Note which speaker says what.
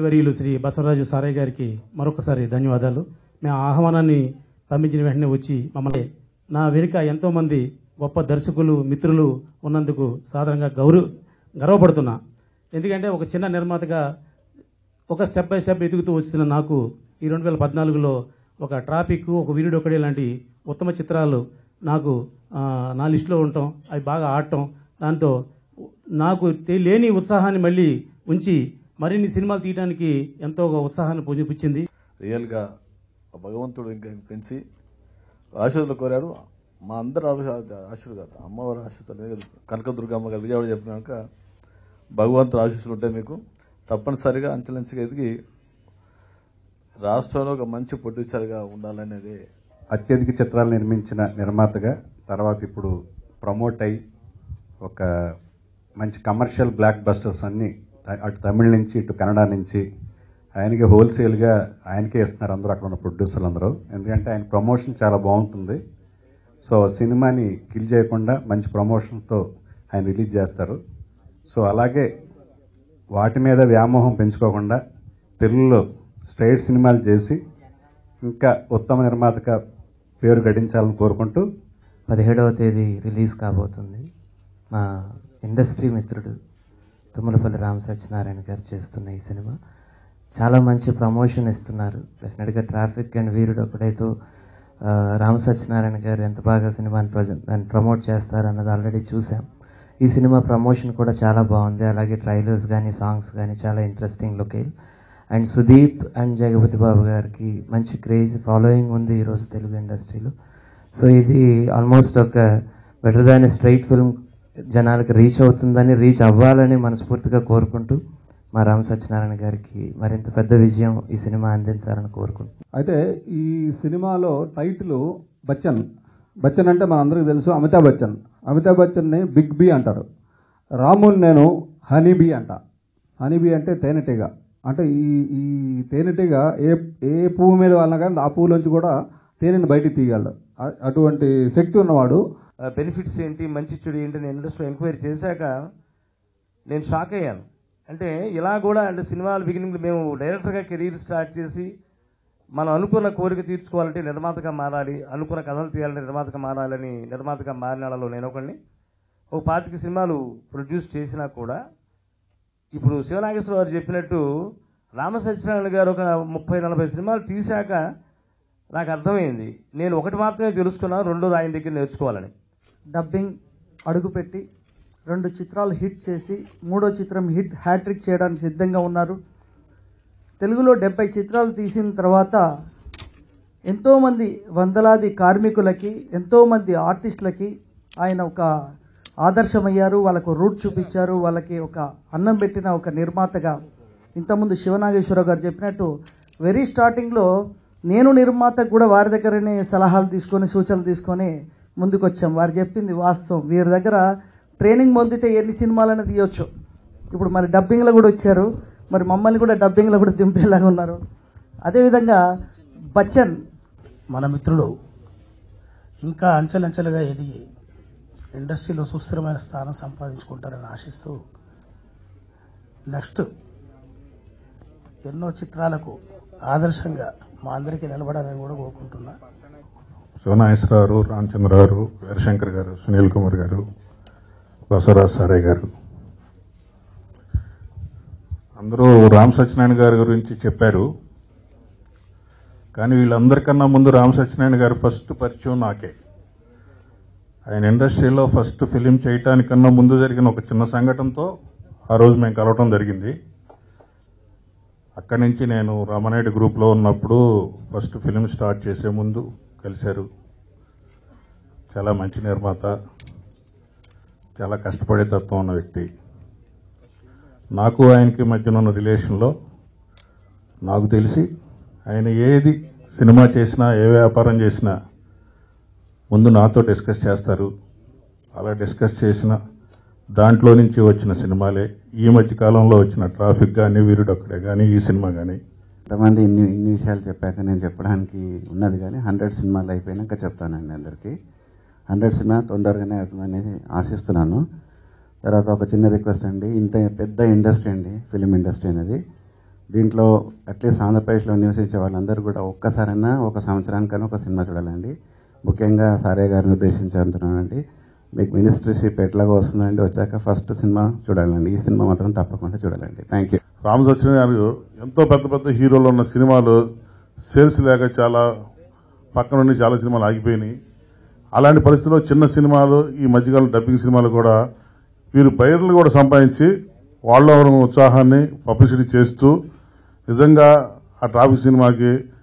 Speaker 1: మంత్రివర్యులు శ్రీ బసవరాజు సారయ్య గారికి మరొకసారి ధన్యవాదాలు మేము ఆ ఆహ్వానాన్ని పంపించిన వెంటనే వచ్చి మమ్మల్ని నా వెనుక ఎంతో మంది గొప్ప దర్శకులు మిత్రులు ఉన్నందుకు సాధారణంగా గౌరవ గర్వపడుతున్నా ఎందుకంటే ఒక చిన్న నిర్మాతగా ఒక స్టెప్ బై స్టెప్ ఎదుగుతూ వస్తున్న నాకు ఈ రెండు వేల పద్నాలుగులో ఒక ట్రాఫిక్ ఒక వీరుడు ఒకడే లాంటి ఉత్తమ చిత్రాలు నాకు ఆ, నా లిస్టులో ఉండటం అవి బాగా ఆడటం దాంతో నాకు తె- లేని ఉత్సాహాన్ని మళ్ళీ ఉంచి మరిన్ని సినిమాలు తీయడానికి ఎంతో ఉత్సాహాన్ని పుంజిపుచ్చింది
Speaker 2: రియల్గా ఆ భగవంతుడు ఇంకా పెంచి ఆశీర్వాదాలు కోరాడు మా అందరి ఆశీర్వాదం అమ్మవారి ఆశీస్సులు కనకదుర్గమ్మ గారు విజయవాడ చెప్పినాక భగవంతుడు ఆశీస్సులు ఉంటాయి మీకు తప్పనిసరిగా అంచెలంచెగా ఎదిగి రాష్ట్రంలో ఒక మంచి ప్రొడ్యూసర్గా ఉండాలనేది
Speaker 3: అత్యధిక చిత్రాలు నిర్మించిన నిర్మాతగా తర్వాత ఇప్పుడు ప్రమోట్ అయి ఒక మంచి కమర్షియల్ బ్లాక్ బస్టర్స్ అన్ని త- అటు తమిళ నుంచి ఇటు కన్నడ నుంచి ఆయనకి హోల్సేల్గా ఆయనకే ఇస్తున్నారు అందరూ అక్కడ ఉన్న ప్రొడ్యూసర్లు అందరూ ఎందుకంటే ఆయన ప్రమోషన్ చాలా బాగుంటుంది సో సినిమాని కిల్ చేయకుండా మంచి ప్రమోషన్తో ఆయన రిలీజ్ చేస్తారు సో అలాగే వాటి మీద వ్యామోహం పెంచుకోకుండా తెలుగులో స్ట్రైట్ సినిమాలు చేసి ఇంకా ఉత్తమ నిర్మాతగా పేరు గడించాలని కోరుకుంటూ
Speaker 4: పదిహేడవ తేదీ రిలీజ్ కాబోతుంది మా ఇండస్ట్రీ మిత్రుడు తుమ్మలపల్లి రామ సత్యనారాయణ గారు చేస్తున్న ఈ సినిమా చాలా మంచి ప్రమోషన్ ఇస్తున్నారు డెఫినెట్గా ట్రాఫిక్ అండ్ వీరుడు ఒకడైతే ఆ, రామ సత్యనారాయణ గారు ఎంత బాగా సినిమాని ప్రజ- దాన్ని ప్రమోట్ చేస్తారు అన్నది ఆల్రెడీ చూసాం ఈ సినిమా ప్రమోషన్ కూడా చాలా బాగుంది అలాగే ట్రైలర్స్ కానీ సాంగ్స్ కానీ చాలా interesting locale and Sudeep and Jagapathi Babu గారికి మంచి క్రేజ్ ఫాలోయింగ్ ఉంది ఈరోజు తెలుగు ఇండస్ట్రీలో సో ఇది ఆల్మోస్ట్ ఒక బెటర్ దాన్ స్ట్రైట్ ఫిల్మ్ జనాలకు రీచ్ అవుతుందని రీచ్ అవ్వాలని మనస్ఫూర్తిగా కోరుకుంటూ మా రామ సత్యనారాయణ గారికి మరింత పెద్ద విజయం ఈ సినిమా అందించాలని కోరుకుంటున్నాను
Speaker 5: అయితే ఈ సినిమాలో టైటిల్ బచ్చన్ బచ్చన్ అంటే మన అందరికీ తెలుసు అమితాబ్ బచ్చన్ అమితాబ్ బచ్చన్ని బిగ్ బి అంటారు రాముని నేను హనీ బీ అంట హనీ బీ అంటే తేనెటీగ అంటే ఈ ఈ తేనెటీగ ఏ ఏ పువ్వు మీద వాళ్ళ కానీ ఆ పువ్వులోంచి కూడా తేనెని బయటికి తీయగలడు అ- అటువంటి శక్తి ఉన్నవాడు
Speaker 6: బెనిఫిట్స్ ఏంటి మంచి చెడు ఏంటి నేను ఇండస్ట్రీలో ఎంక్వైరీ చేశాక నేను షాక్ అయ్యాను అంటే ఇలా కూడా అంటే సినిమాల బిగినింగ్ మేము డైరెక్టర్గా కెరీర్ స్టార్ట్ చేసి మనం అనుకున్న కోరిక తీర్చుకోవాలంటే నిర్మాతగా మారాలి అనుకున్న కథలు తీయాలంటే నిర్మాతగా మారాలని నిర్మాతగా మారిన వాళ్ళలో నేను ఒకడిని ఒక పాతిక సినిమాలు ప్రొడ్యూస్ చేసినా కూడా ఇప్పుడు శివనాగేశ్వర గారు చెప్పినట్టు రామ సత్యనారాయణ గారు ఒక ముప్పై నలభై సినిమాలు తీశాక నాకు అర్థమైంది నేను ఒకటి మాత్రమే తెలుసుకున్నాను రెండోది ఆయన దగ్గర నేర్చుకోవాలని
Speaker 7: డబ్బింగ్ అడుగుపెట్టి రెండు చిత్రాలు హిట్ చేసి మూడో చిత్రం హిట్ హ్యాట్రిక్ చేయడానికి సిద్ధంగా ఉన్నారు తెలుగులో డెబ్బై చిత్రాలు తీసిన తర్వాత ఎంతోమంది వందలాది కార్మికులకి ఎంతోమంది ఆర్టిస్టులకి ఆయన ఒక ఆదర్శమయ్యారు వాళ్ళకు రూట్ చూపించారు వాళ్ళకి ఒక అన్నం పెట్టిన ఒక నిర్మాతగా ఇంతకుముందు శివనాగేశ్వరరావు గారు చెప్పినట్టు వెరీ స్టార్టింగ్లో నేను నిర్మాతకు కూడా వారి దగ్గరనే సలహాలు తీసుకొని సూచనలు తీసుకొని ముందుకు వచ్చాం వారు చెప్పింది వాస్తవం వీరి దగ్గర ట్రైనింగ్ పొందితే ఎన్ని సినిమాలను తీయొచ్చు ఇప్పుడు మరి డబ్బింగ్లో కూడా వచ్చారు మరి మమ్మల్ని కూడా డబ్బింగ్లో కూడా దింపేలాగా ఉన్నారు అదేవిధంగా బచ్చన్
Speaker 8: మన మిత్రుడు ఇంకా అంచెలంచెలుగా ఎదిగి ఇండస్ట్రీలో సుస్థిరమైన స్థానం సంపాదించుకుంటారని ఆశిస్తూ నెక్స్ట్ ఎన్నో చిత్రాలకు ఆదర్శంగా మా అందరికీ నిలబడాలని కూడా కోరుకుంటున్నా
Speaker 9: శివనాగేశ్వరరావు రామచంద్రరావు వీరశంకర్ గారు సునీల్ కుమార్ గారు బసవరాజ్ సారయ్య గారు అందరూ రామ్ సత్యనారాయణ గారి గురించి చెప్పారు కానీ వీళ్ళందరికన్నా ముందు రామ్ సత్యనారాయణ గారు ఫస్ట్ పరిచయం నాకే ఆయన ఇండస్ట్రీలో ఫస్ట్ ఫిలిం చేయటానికన్నా ముందు జరిగిన ఒక చిన్న సంఘటనతో ఆ రోజు మేము కలవటం జరిగింది అక్కడి నుంచి నేను రామనాయుడు గ్రూప్లో ఉన్నప్పుడు ఫస్ట్ ఫిలిం స్టార్ట్ చేసే ముందు కలిశారు చాలా మంచి నిర్మాత చాలా కష్టపడే తత్వం ఉన్న వ్యక్తి నాకు ఆయనకి మధ్యన ఉన్న రిలేషన్లో నాకు తెలిసి ఆయన ఏది సినిమా చేసినా ఏ వ్యాపారం చేసినా ముందు నాతో డిస్కస్ చేస్తారు అలా డిస్కస్ చేసిన దాంట్లో నుంచి వచ్చిన సినిమాలే ఈ మధ్య కాలంలో వచ్చిన ట్రాఫిక్ కానీ వీరుడొక్కడే కానీ ఈ సినిమా కానీ
Speaker 10: కొంతమంది ఇన్ని ఇన్ని విషయాలు చెప్పాక నేను చెప్పడానికి ఉన్నది కానీ హండ్రెడ్ సినిమాలు అయిపోయినాక చెప్తానండి అందరికీ హండ్రెడ్ సినిమా తొందరగానే అవుతుందని ఆశిస్తున్నాను తర్వాత ఒక చిన్న రిక్వెస్ట్ అండి ఇంత పెద్ద ఇండస్ట్రీ అండి ఫిలిం ఇండస్ట్రీ అనేది దీంట్లో అట్లీస్ట్ ఆంధ్రప్రదేశ్లో నివసించే వాళ్ళందరూ కూడా ఒక్కసారైనా ఒక సంవత్సరానికైనా ఒక సినిమా చూడాలండి ముఖ్యంగా సారే గారిని ఉద్దేశించి అంటున్నానండి మీకు మినిస్ట్రీషిప్ ఎట్లాగో వస్తుందండి వచ్చాక ఫస్ట్ సినిమా చూడాలండి ఈ సినిమా మాత్రం తప్పకుండా చూడాలండి థ్యాంక్ యూ
Speaker 9: రామ్ సత్యనారాయణ గారు ఎంతో పెద్ద పెద్ద హీరోలు ఉన్న సినిమాలు సేల్స్ లేక చాలా పక్కన నుండి చాలా సినిమాలు ఆగిపోయినాయి అలాంటి పరిస్థితుల్లో చిన్న సినిమాలు ఈ మధ్యకాలం డబ్బింగ్ సినిమాలు కూడా వీరు బయర్లు కూడా సంపాదించి వాళ్ళ ఉత్సాహాన్ని పబ్లిసిటీ చేస్తూ నిజంగా ఆ ట్రాఫిక్ సినిమాకి